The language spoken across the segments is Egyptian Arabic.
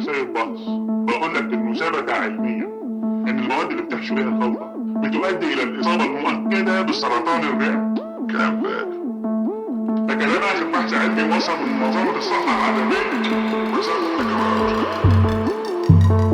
سيد باص بقول لك انه ثبت علميا ان المواد اللي بتحشو بيها الخلطه بتؤدي الى الاصابه المؤكده بسرطان الرئه كلام فارغ ده كلام اخر بحث علمي وصل من منظمه الصحه العالميه وزاره التجاره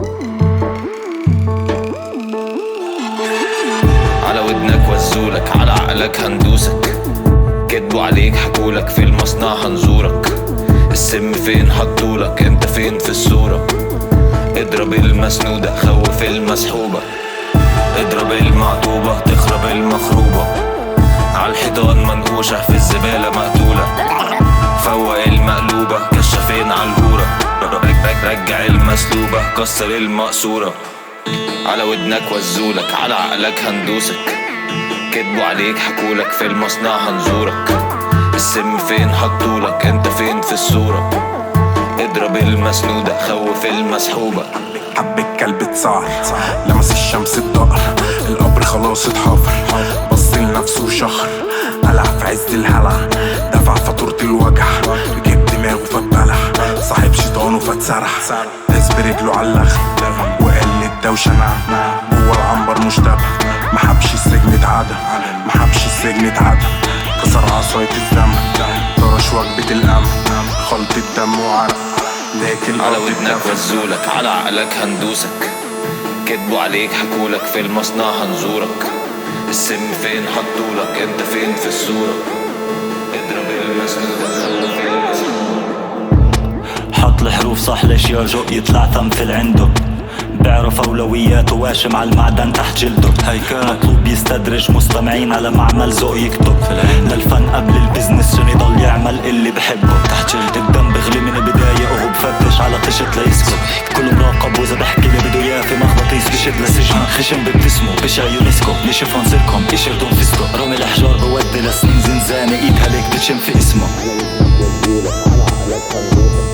على ودنك وزولك على عقلك هندوسك كدبوا عليك حكولك في المصنع هنزورك السم فين حطولك انت فين في الصورة اضرب المسنودة خوف المسحوبة اضرب المعطوبة تخرب المخروبة عالحيطان منقوشة في الزبالة مقتولة فوق المقلوبة كشافين عالهورة رجع المسلوبة كسر المقصورة على ودنك وزولك على عقلك هندوسك كدبوا عليك حكولك في المصنع هنزورك السم فين حطولك انت فين في الصورة اضرب المسنودة خوف المسحوبة حب الكلب اتسعر لمس الشمس الضقر القبر خلاص اتحفر بص لنفسه وشخر قلع في عز الهلع دفع فاتورة الوجع جيب دماغه فاتبلع صاحب شيطانه فاتسرح داس برجله على اللخ وقال للدوشة نعم جوه العنبر مشتبه محبش السجن اتعدى محبش السجن اتعدى كسر عصاية الزمن طرش وجبة الأمن خلط الدم وعرق لكن على قضي ودنك الدفن. وزولك على عقلك هندوسك كدبوا عليك حكولك في المصنع هنزورك السم فين حطولك انت فين في الصورة اضرب المسنودة خوف المسحوبة حط الحروف صح ليش يرجو يطلع ثمثل عنده بيعرف اولوياته واشم على المعدن تحت جلده هيكل مطلوب يستدرج مستمعين على معمل ذوق يكتب للفن قبل البزنس عشان يضل يعمل اللي بحبه تحت جلد الدم بغلي من البداية وهو بفتش على طشت ليسكت كله مراقب واذا بحكي اللي بده اياه في مغناطيس بشد لسجنه خشم بابتسمه بشع يونسكو نشف انصركم اشردون فيستو رمي الاحجار بودي لسنين زنزانة ايدها ليك بتشم في اسمه